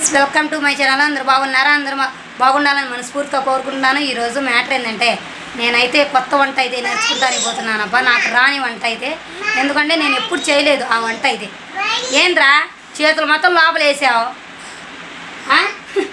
Welcome to my channel అందరూ బాగున్నారా అందరూ మా- బాగుండాలని మనస్ఫూర్తిగా కోరుకుంటున్నాను ఈరోజు మ్యాటర్ ఏంటంటే నేనైతే కొత్త వంట అయితే నేర్చుకుంటానికి పోతున్నాను అబ్బా నాకు రాని వంట అయితే ఎందుకంటే నేను ఎప్పుడు చేయలేదు ఆ వంట అయితే ఏంద్రా చేతులు మొత్తం లోపల వేసావు ఆ?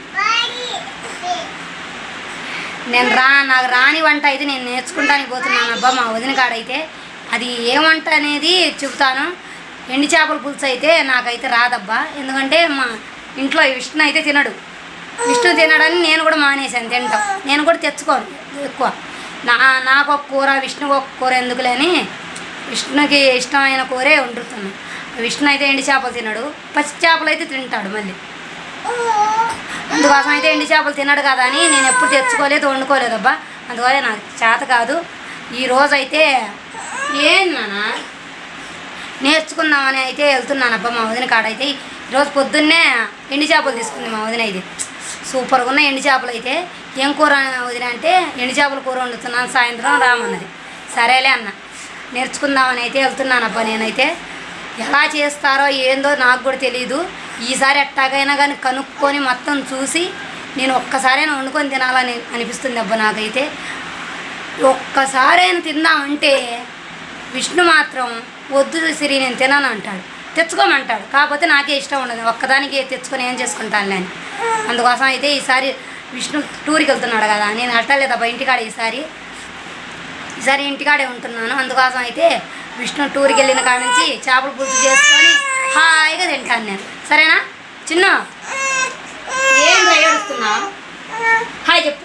నేను రా నాకు రాని వంట అయితే నేను నేర్చుకుంటానికి పోతున్నాను అబ్బా మా వదిన కాడైతే అది ఏ వంట అనేది చెబుతాను ఎండి చేపల పులుసు అయితే నాకైతే రాదబ్బా ఎందుకంటే మా ఇంట్లో విష్ణు అయితే తినడు విష్ణు తినడని నేను కూడా మానేశాను తింటాం నేను కూడా తెచ్చుకోను ఎక్కువ నా నాకు ఒక కూర విష్ణుకు ఒక కూర ఎందుకులే అని విష్ణుకి ఇష్టమైన కూరే వండుతున్నాను విష్ణు అయితే ఎండి చేపలు తినడు పచ్చి చేపలు అయితే తింటాడు మళ్ళీ అందుకోసం అయితే ఎండి చేపలు తినడు కదా అని నేను ఎప్పుడు తెచ్చుకోలేదు వండుకోలేదు అబ్బా అందువల్ల నాకు చేత కాదు ఈ రోజు అయితే ఏం నాన్న నేర్చుకుందామని అయితే వెళ్తున్నాను అబ్బా మా వదిన కాడైతే ఈరోజు పొద్దున్నే ఎండి చేపలు తీసుకుంది మా వదిన ఇది సూపర్గా ఉన్న ఎండి చేపలు అయితే ఏం కూర వదిన అంటే ఎండి చేపల కూర వండుతున్నాను సాయంత్రం రామన్నది సరేలే అన్న నేర్చుకుందామని అయితే వెళ్తున్నాను అబ్బా నేనైతే ఎలా చేస్తారో ఏందో నాకు కూడా తెలియదు ఈసారి ఎట్టాగైనా కానీ కనుక్కొని మొత్తం చూసి నేను ఒక్కసారైనా వండుకొని తినాలని అనిపిస్తుంది అబ్బా నాకైతే ఒక్కసారైనా తిందామంటే విష్ణు మాత్రం వద్దు సిరి నేను తినను అంటాడు తెచ్చుకోమంటాడు కాకపోతే నాకే ఇష్టం ఉండదు ఒక్కదానికి తెచ్చుకొని ఏం చేసుకుంటాను అని అందుకోసం అయితే ఈసారి విష్ణు టూర్కి వెళ్తున్నాడు కదా నేను అట్టలేదబ్బా ఇంటికాడ ఈసారి ఈసారి ఇంటికాడే ఉంటున్నాను అందుకోసం అయితే విష్ణు టూర్కి వెళ్ళిన కాడ నుంచి చేపల పులుసు చేసుకొని హాయిగా తింటాను నేను సరేనా చిన్న ఏం ఏడుస్తున్నావు హాయ్ చెప్పు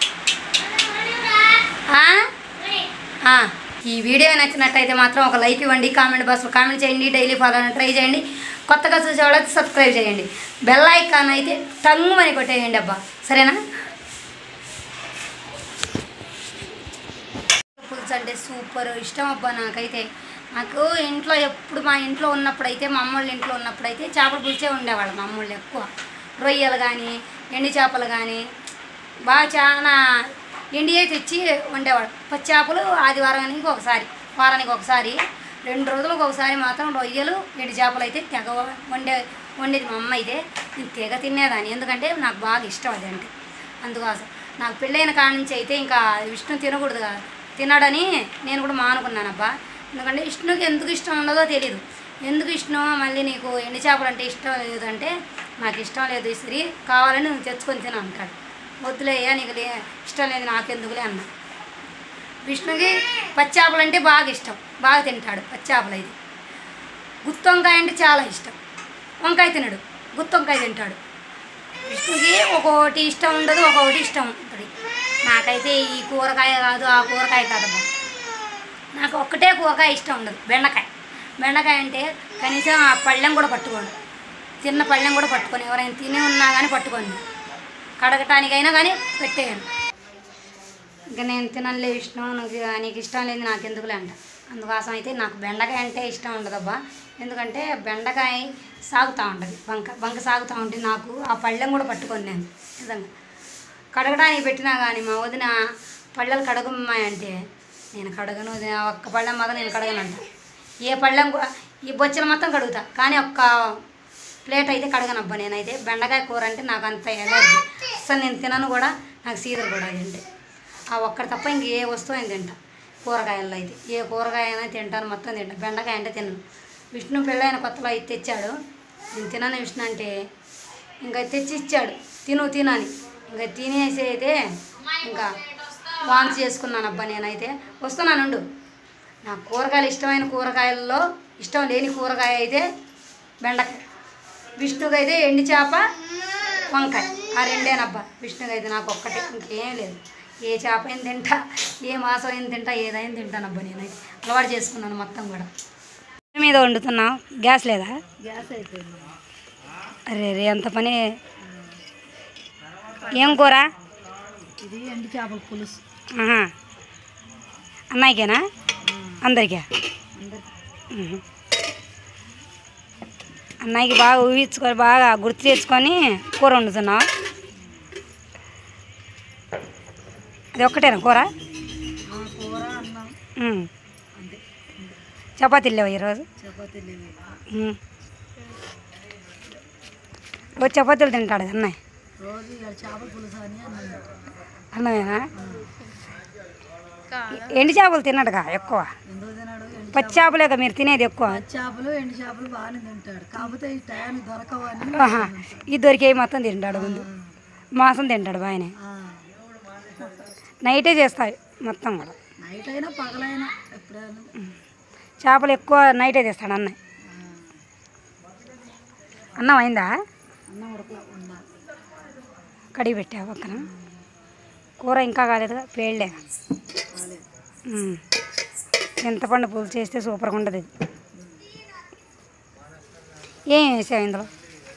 ఆ? ఆ, ఈ వీడియో నచ్చినట్టయితే మాత్రం ఒక లైక్ ఇవ్వండి కామెంట్ బాక్స్లో కామెంట్ చేయండి డైలీ ఫాలో ట్రై చేయండి కొత్తగా చూసేవాళ్ళకి సబ్స్క్రైబ్ చేయండి బెల్ ఐకాన్ అయితే టంగుమని కొట్టేయండి అబ్బా సరేనా పులుసు అంటే సూపర్ ఇష్టం అబ్బా నాకైతే నాకు ఇంట్లో ఎప్పుడు మా ఇంట్లో ఉన్నప్పుడైతే మా అమ్మోళ్ళ ఇంట్లో ఉన్నప్పుడైతే చేపల పులుసే ఉండేవాళ్ళు మా అమ్మోళ్ళు ఎక్కువ రొయ్యలు కానీ ఎండి చేపలు కానీ బాగా చాలా ఎండియే తెచ్చి వండేవాడు పచ్చి చేపలు ఆదివారానికి ఒకసారి వారానికి ఒకసారి రెండు రోజులకు ఒకసారి మాత్రం రొయ్యలు ఎండి చేపలు అయితే తెగ వండే వండేది మా అమ్మ అయితే నేను తెగ తినేదాన్ని ఎందుకంటే నాకు బాగా ఇష్టం అది అంటే అందుకోసం నాకు పెళ్ళైన కాడ నుంచి అయితే ఇంకా విష్ణు తినకూడదు కదా తినడని నేను కూడా మానుకున్నాను అబ్బా ఎందుకంటే విష్ణుకి ఎందుకు ఇష్టం ఉండదో తెలియదు ఎందుకు ఇష్టం మళ్ళీ నీకు ఎండి చేపలు అంటే ఇష్టం లేదు అంటే నాకు ఇష్టం లేదు ఇసిరి కావాలని నువ్వు తెచ్చుకొని తిన అంటాడు వద్దులేయ్యా నీకు లే ఇష్టం లేదు నాకెందుకులే అన్న విష్ణుకి పచ్చి చేపలు అంటే బాగా ఇష్టం బాగా తింటాడు పచ్చి చేపలు అయితే గుత్తి వంకాయ అంటే చాలా ఇష్టం వంకాయ తినడు గుత్తి వంకాయ తింటాడు విష్ణుకి ఒక్కొక్కటి ఇష్టం ఉండదు ఒక్కొక్కటి ఇష్టం ఉంటుంది నాకైతే ఈ కూరగాయ కాదు ఆ కూరగాయ కాదమ్మా నాకు ఒక్కటే కూరగాయ ఇష్టం ఉండదు బెండకాయ బెండకాయ అంటే కనీసం ఆ పళ్ళెం కూడా పట్టుకోండి తిన్న పళ్ళెం కూడా పట్టుకొని ఎవరైనా తిని ఉన్నా కానీ పట్టుకోండి కడగటానికైనా కానీ పెట్టేయండి ఇంకా నేను తినలే విష్ణు నువ్వు నీకు ఇష్టం లేదు నాకు ఎందుకులే అంట అందుకోసం అయితే నాకు బెండకాయ అంటే ఇష్టం ఉండదబ్బా ఎందుకంటే బెండకాయ సాగుతూ ఉంటుంది బంక బంక సాగుతూ ఉంటే నాకు ఆ పళ్ళెం కూడా పట్టుకొని నేను నిజంగా కడగడానికి పెట్టినా కానీ మా వదిన పళ్ళలు కడగమ్మాయి అంటే నేను కడగను వదిన, ఒక్క పళ్ళెం మాత్రం నేను కడగనంట ఏ పళ్ళెం కూడా ఈ బొచ్చలు మొత్తం కడుగుతా కానీ ఒక్క ప్లేట్ అయితే కడగనబ్బా నేనైతే బెండకాయ కూర అంటే నాకు అంత ఎలర్జీ అసలు నేను తినను కూడా నాకు సీదరు కూడా అది అంటే ఆ ఒక్కటి తప్ప ఇంక ఏ వస్తువు అయినా తింటా కూరగాయల్లో అయితే ఏ కూరగాయ అయినా తింటాను మొత్తం తింటా బెండకాయ అంటే తినను విష్ణు పెళ్ళైన కొత్తలో అయితే తెచ్చాడు నేను తినను విష్ణు అంటే ఇంకా తెచ్చి ఇచ్చాడు తిను తినని ఇంకా తినేసి అయితే ఇంకా వాంతి చేసుకున్నాను అబ్బా నేనైతే వస్తున్నానుండు నాకు కూరగాయలు ఇష్టమైన కూరగాయల్లో ఇష్టం లేని కూరగాయ అయితే బెండకాయ విష్ణుకి అయితే ఎండి చేప వంకాయ ఆ రెండేనబ్బా విష్ణుకి అయితే నాకు ఒక్కటే ఇంకేం లేదు ఏ చేప అయిన తింటా ఏ మాసం అయిన తింటా ఏదైనా తింటానబ్బా నేనైతే అలవాటు చేసుకున్నాను మొత్తం కూడా మీద వండుతున్నావు గ్యాస్ లేదా గ్యాస్ అయిపోయింది అరే రే అంత పని ఏం కూర ఇది ఎండు చేపల పులుసు ఆహా. అన్నయ్యకేనా అందరికీ అందరికి మ్మ్. అన్నయ్యకి బాగా ఊహించుకొని బాగా గుర్తు తెచ్చుకొని కూర వండుతున్నావు అది ఒక్కటేనా కూర ఆ కూర అన్నం మ్మ్. అంతే చపాతీలు లేవు ఈరోజు చపాతీ లేవు మ్మ్. రోజు చపాతీలు తింటాడు అన్నయ్య రోజు ఇక చేపల పులుసు అని అన్నం అన్నమేనా ఎండి చేపలు తిన్నాడుగా ఎక్కువ ఎందుకు తినాడు ఎండు పచ్చి చేపలేక మీరు తినేది ఎక్కువ పచ్చి చేపలు ఎండు చేపలు బాగానే తింటాడు కాకపోతే ఈ టయానికి దొరకవు అని ఆహా ఇది దొరికే మొత్తం తింటాడు ముందు మాంసం తింటాడు బాగానే ఆ, నైటే చేస్తాయి మొత్తం కూడా నైట్ అయినా పగలైనా ఎప్పుడైనా చేపలు ఎక్కువ నైటే తెస్తాడు అన్నయ్య ఆ, అన్నం అయిందా అన్నం ఉడకలా ఉండాలి కడిగి పెట్టా పక్కన కూర ఇంకా కాలేదుగా పేళ్ళే కాలేదు ఉమ్. చింతపండు పులుసు చేస్తే సూపర్గా ఉంటుంది ఇది ఏం వేసావు ఇందులో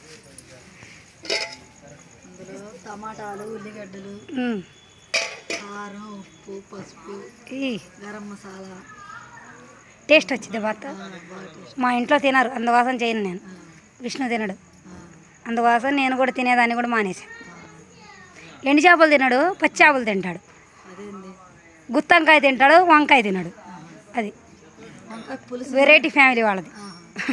అందులో టమాటాలు ఉల్లిగడ్డలు ఉమ్. కారం ఉప్పు పసుపు ఈ గరం మసాలా టేస్ట్ వచ్చింది భర్త ఆ, బాగా టేస్ట్ మా ఇంట్లో తినరు అందుకోసం చేయను నేను ఆ, విష్ణు తినడు ఆ, అందుకోసం నేను కూడా తినేదాన్ని కూడా మానేశాను ఎండు చేపలు తినడు పచ్చి చేపలు తింటాడు అదేంది గుత్తంకాయ తింటాడు వంకాయ తినడు అది వంకాయ పులుసు వెరైటీ ఫ్యామిలీ వాళ్ళది ఆహా.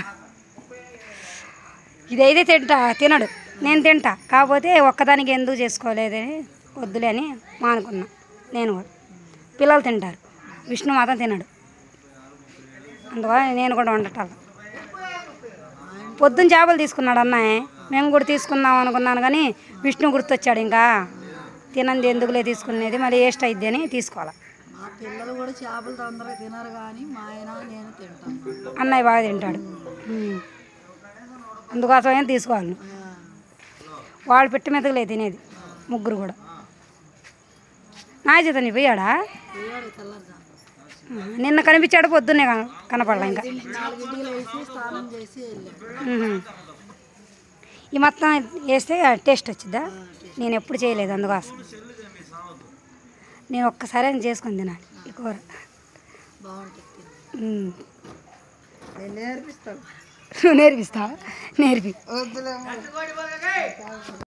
ఇదైతే తింటా తినడు నేను తింటా కాకపోతే ఒక్కదానికి ఎందుకు చేసుకోలేదని వద్దులే అని మానుకున్నా నేను కూడా పిల్లలు తింటారు విష్ణు మాత్రం తినడు అందువల్ల నేను కూడా వండటాల పొద్దున్న చేపలు తీసుకున్నాడు అన్నయ్య మేము కూడా తీసుకుందాం అనుకున్నాను కానీ విష్ణు గుర్తొచ్చాడు ఇంకా తినంది ఎందుకులే తీసుకునేది మళ్ళీ వేస్ట్ అయిద్ది అని తీసుకోవాలి మా పిల్లలు కూడా చేపలు తొందరగా తినరు కానీ మా ఆయన నేను తింటాను అన్నయ్య బాగా తింటాడు ఉమ్. అందుకోసమే తీసుకోవాలి ఆ, వాళ్ళు పెట్టి మెతకలే తినేది ముగ్గురు కూడా నా చేత నీ పోయాడా పోయాడు తెల్లారుజాము ఉమ్, నిన్న కనిపించాడు పొద్దున్నే కన- కనపడలే ఇంకా నాలుగింటికి లేచి స్నానం చేసి వెళ్ళాం ఉహు. ఈ మొత్తం వేస్తే టేస్ట్ వచ్చిద్దా నేను ఎప్పుడు చేయలేదు అందుకోసం నేను ఒక్కసారి అయినా చేసుకొని తినాలి ఈ కూర బాగుంటుంది తిని. ఉమ్. నేను నేర్పిస్తాను నువ్వు నేర్పిస్తావా నేర్పి వద్దులే